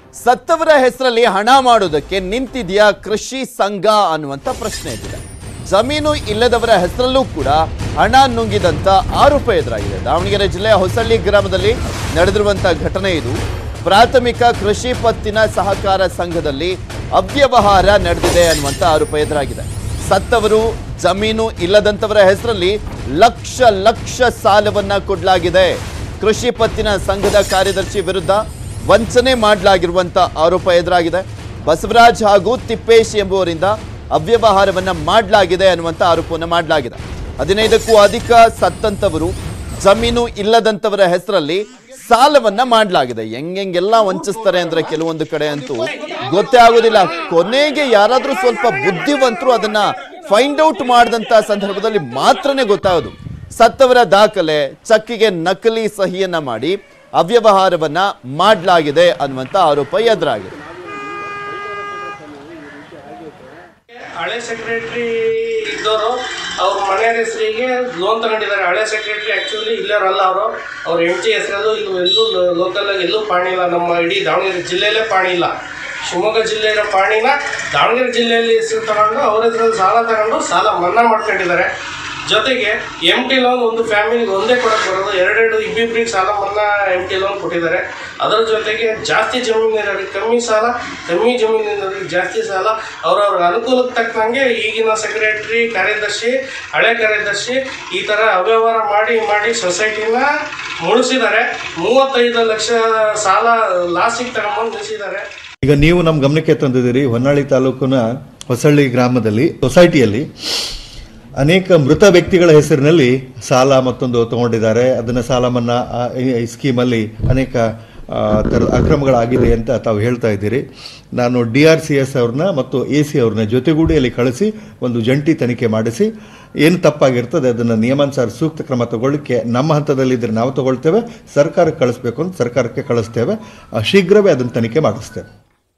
ಸತ್ತವರ ಹೆಸರಲ್ಲಿ ಹಣ ಮಾಡೋದಕ್ಕೆ ನಿಂತಿದೆಯಾ ಕೃಷಿ ಸಂಘ ಅನ್ನುವಂಥ ಪ್ರಶ್ನೆ ಎದ್ದಿದೆ ಜಮೀನು ಇಲ್ಲದವರ ಹೆಸರಲ್ಲೂ ಕೂಡ ಹಣ ನುಂಗಿದಂತ ಆರೋಪ ಎದುರಾಗಿದೆ ದಾವಣಗೆರೆ ಜಿಲ್ಲೆಯ ಹೊಸಳ್ಳಿ ಗ್ರಾಮದಲ್ಲಿ ನಡೆದಿರುವಂತಹ ಘಟನೆ ಇದು ಪ್ರಾಥಮಿಕ ಕೃಷಿ ಪತ್ತಿನ ಸಹಕಾರ ಸಂಘದಲ್ಲಿ ಅವ್ಯವಹಾರ ನಡೆದಿದೆ ಅನ್ನುವಂಥ ಆರೋಪ ಎದುರಾಗಿದೆ ಸತ್ತವರು ಜಮೀನು ಇಲ್ಲದಂತವರ ಹೆಸರಲ್ಲಿ ಲಕ್ಷ ಲಕ್ಷ ಸಾಲವನ್ನ ಕೊಡಲಾಗಿದೆ ಕೃಷಿ ಪತ್ತಿನ ಸಂಘದ ಕಾರ್ಯದರ್ಶಿ ವಿರುದ್ಧ ವಂಚನೆ ಮಾಡಲಾಗಿರುವಂತ ಆರೋಪ ಎದುರಾಗಿದೆ ಬಸವರಾಜ್ ಹಾಗೂ ತಿಪ್ಪೇಶ್ ಎಂಬುವರಿಂದ ಅವ್ಯವಹಾರವನ್ನ ಮಾಡಲಾಗಿದೆ ಅನ್ನುವಂತ ಆರೋಪವನ್ನು ಮಾಡಲಾಗಿದೆ ಹದಿನೈದಕ್ಕೂ ಅಧಿಕ ಸತ್ತಂತವರು ಜಮೀನು ಇಲ್ಲದಂತವರ ಹೆಸರಲ್ಲಿ ಸಾಲವನ್ನ ಮಾಡಲಾಗಿದೆ ಹೆಂಗೆಲ್ಲ ವಂಚಿಸ್ತಾರೆ ಅಂದ್ರೆ ಕೆಲವೊಂದು ಕಡೆ ಅಂತೂ ಗೊತ್ತೇ ಆಗೋದಿಲ್ಲ ಕೊನೆಗೆ ಯಾರಾದ್ರೂ ಸ್ವಲ್ಪ ಬುದ್ಧಿವಂತರು ಅದನ್ನ ಫೈಂಡ್ ಔಟ್ ಮಾಡಿದಂತ ಸಂದರ್ಭದಲ್ಲಿ ಮಾತ್ರನೇ ಗೊತ್ತಾಗೋದು ಸತ್ತವರ ದಾಖಲೆ ಚಕ್ಕಿಗೆ ನಕಲಿ ಸಹಿಯನ್ನ ಮಾಡಿ ಅವ್ಯವಹಾರವನ್ನ ಮಾಡಲಾಗಿದೆ ಅನ್ನುವಂತ ಆರೋಪ ಎದುರಾಗಿದೆ ಹಳೆ ಸೆಕ್ರೆಟರಿ ಇದ್ದವರು ಅವ್ರ ಮನೆ ಹೆಸರಿಗೆ ಲೋನ್ ತಗೊಂಡಿದ್ದಾರೆ ಹಳೆ ಸೆಕ್ರೆಟರಿ ಆ್ಯಕ್ಚುಲಿ ಇಲ್ಲರಲ್ಲ ಅವರು ಅವ್ರ ಹೆಂಡತಿ ಹೆಸರಲ್ಲೂ ಇಲ್ಲಿ ಎಲ್ಲೂ ಲೋಕಲಾಗಿ ಎಲ್ಲೂ ಪಾಣಿ ಇಲ್ಲ ನಮ್ಮ ಇಡೀ ದಾವಣಗೆರೆ ಜಿಲ್ಲೆಯಲ್ಲೇ ಪಾಣಿ ಇಲ್ಲ ಶಿವಮೊಗ್ಗ ಜಿಲ್ಲೆಯ ಪಾಣಿನ ದಾವಣಗೆರೆ ಜಿಲ್ಲೆಯಲ್ಲಿ ಹೆಸರು ತಗೊಂಡು ಅವ್ರ ಹೆಸರಲ್ಲಿ ಸಾಲ ತಗೊಂಡು ಸಾಲ ಮನ್ನಾ ಮಾಡ್ಕೊಂಡಿದ್ದಾರೆ ಜೊತೆಗೆ ಎಮ್ ಟಿ ಲೋನ್ ಒಂದು ಫ್ಯಾಮಿಲಿಗೆ ಒಂದೇ ಕೊಡಕ್ಕೆ ಬರೋದು ಎರಡೆರಡು ಇಬ್ಬಿಬ್ರಿಗೆ ಸಾಲ ಮನ್ನಾ ಎಮ್ ಟಿ ಲೋನ್ ಕೊಟ್ಟಿದ್ದಾರೆ ಅದರ ಜೊತೆಗೆ ಜಾಸ್ತಿ ಜಮೀನಿರೋರಿಗೆ ಕಮ್ಮಿ ಸಾಲ ಕಮ್ಮಿ ಜಮೀನಿರೋರಿಗೆ ಜಾಸ್ತಿ ಸಾಲ ಅವ್ರವ್ರ ಅನುಕೂಲಕ್ಕೆ ತಕ್ಕಂಗೆ ಈಗಿನ ಸೆಕ್ರೆಟರಿ ಕಾರ್ಯದರ್ಶಿ ಹಳೆ ಕಾರ್ಯದರ್ಶಿ ಈ ಥರ ಅವ್ಯವಹಾರ ಮಾಡಿ ಮಾಡಿ ಸೊಸೈಟಿನ ಮುಳಿಸಿದ್ದಾರೆ ಮೂವತ್ತೈದು ಲಕ್ಷ ಸಾಲ ಲಾಸಿಗೆ ತಗೊಂಬಂದು ನಿಲ್ಲಿಸಿದ್ದಾರೆ ಈಗ ನೀವು ನಮ್ಮ ಗಮನಕ್ಕೆ ತಂದಿದ್ದೀರಿ ಹೊನ್ನಾಳಿ ತಾಲೂಕಿನ ಹೊಸಳ್ಳಿ ಗ್ರಾಮದಲ್ಲಿ ಸೊಸೈಟಿಯಲ್ಲಿ ಅನೇಕ ಮೃತ ವ್ಯಕ್ತಿಗಳ ಹೆಸರಿನಲ್ಲಿ ಸಾಲ ಮತ್ತೊಂದು ತಗೊಂಡಿದ್ದಾರೆ ಅದನ್ನು ಸಾಲ ಮನ್ನಾ ಆ, ಈ- ಈ ಸ್ಕೀಮಲ್ಲಿ ಅನೇಕ ಆ, ಥರದ ಅಕ್ರಮಗಳಾಗಿದೆ ಅಂತ ತಾವು ಹೇಳ್ತಾ ಇದ್ದೀರಿ ನಾನು ಡಿ ಆರ್ ಸಿ ಎಸ್ ಅವ್ರನ್ನ ಮತ್ತು ಎ ಸಿ ಅವ್ರನ್ನ ಜೊತೆಗೂಡಿ ಅಲ್ಲಿ ಕಳಿಸಿ ಒಂದು ಜಂಟಿ ತನಿಖೆ ಮಾಡಿಸಿ ಏನು ತಪ್ಪಾಗಿರ್ತದೆ ಅದನ್ನು ನಿಯಮಾನುಸಾರ ಸೂಕ್ತ ಕ್ರಮ ತಗೊಳ್ಳಿಕ್ಕೆ ನಮ್ಮ ಹಂತದಲ್ಲಿದ್ದರೆ ನಾವು ತಗೊಳ್ತೇವೆ ಸರ್ಕಾರಕ್ಕೆ ಕಳಿಸ್ಬೇಕು ಅಂತ ಸರ್ಕಾರಕ್ಕೆ ಕಳಿಸ್ತೇವೆ ಆ, ಶೀಘ್ರವೇ ಅದನ್ನು ತನಿಖೆ ಮಾಡಿಸ್ತೇವೆ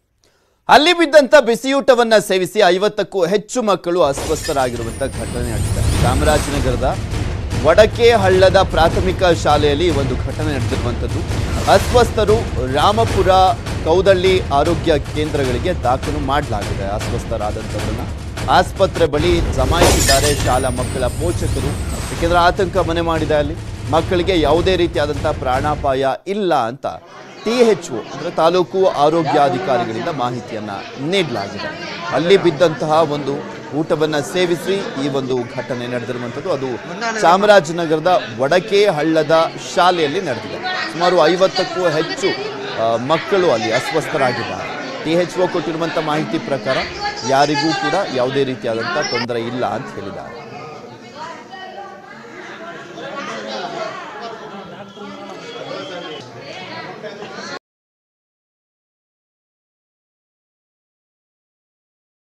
ಅಲ್ಲಿ ಬಿದ್ದಂತ ಬಿಸಿಯೂಟವನ್ನ ಸೇವಿಸಿ ಐವತ್ತಕ್ಕೂ ಹೆಚ್ಚು ಮಕ್ಕಳು ಅಸ್ವಸ್ಥರಾಗಿರುವಂತ ಘಟನೆ ನಡೆದಿದೆ ಚಾಮರಾಜನಗರದ ವಡಕೆ ಹಳ್ಳದ ಪ್ರಾಥಮಿಕ ಶಾಲೆಯಲ್ಲಿ ಈ ಒಂದು ಘಟನೆ ನಡೆದಿರುವಂಥದ್ದು ಅಸ್ವಸ್ಥರು ರಾಮಪುರ ಕೌದಳ್ಳಿ ಆರೋಗ್ಯ ಕೇಂದ್ರಗಳಿಗೆ ದಾಖಲು ಮಾಡಲಾಗಿದೆ ಅಸ್ವಸ್ಥರಾದಂಥವ್ರನ್ನ ಆಸ್ಪತ್ರೆ ಬಳಿ ಜಮಾಯಿಸಿದ್ದಾರೆ ಶಾಲಾ ಮಕ್ಕಳ ಪೋಷಕರು ಏಕೆಂದ್ರೆ ಆತಂಕ ಮನೆ ಮಾಡಿದೆ ಅಲ್ಲಿ ಮಕ್ಕಳಿಗೆ ಯಾವುದೇ ರೀತಿಯಾದಂಥ ಪ್ರಾಣಾಪಾಯ ಇಲ್ಲ ಅಂತ ಟಿ ಎಚ್ ಒ ಅಂದರೆ ತಾಲೂಕು ಆರೋಗ್ಯಾಧಿಕಾರಿಗಳಿಂದ ಮಾಹಿತಿಯನ್ನ ನೀಡಲಾಗಿದೆ ಅಲ್ಲಿ ಬಿದ್ದಂತಹ ಒಂದು ಊಟವನ್ನ ಸೇವಿಸಿ ಈ ಒಂದು ಘಟನೆ ನಡೆದಿರುವಂಥದ್ದು ಅದು ಚಾಮರಾಜನಗರದ ವಡಕೆ ಹಳ್ಳದ ಶಾಲೆಯಲ್ಲಿ ನಡೆದಿದೆ ಸುಮಾರು ಐವತ್ತಕ್ಕೂ ಹೆಚ್ಚು ಆ, ಮಕ್ಕಳು ಅಲ್ಲಿ ಅಸ್ವಸ್ಥರಾಗಿದ್ದಾರೆ ಟಿ ಎಚ್ ಒ ಕೊಟ್ಟಿರುವಂಥ ಮಾಹಿತಿ ಪ್ರಕಾರ ಯಾರಿಗೂ ಕೂಡ ಯಾವುದೇ ರೀತಿಯಾದಂಥ ತೊಂದರೆ ಇಲ್ಲ ಅಂತ ಹೇಳಿದ್ದಾರೆ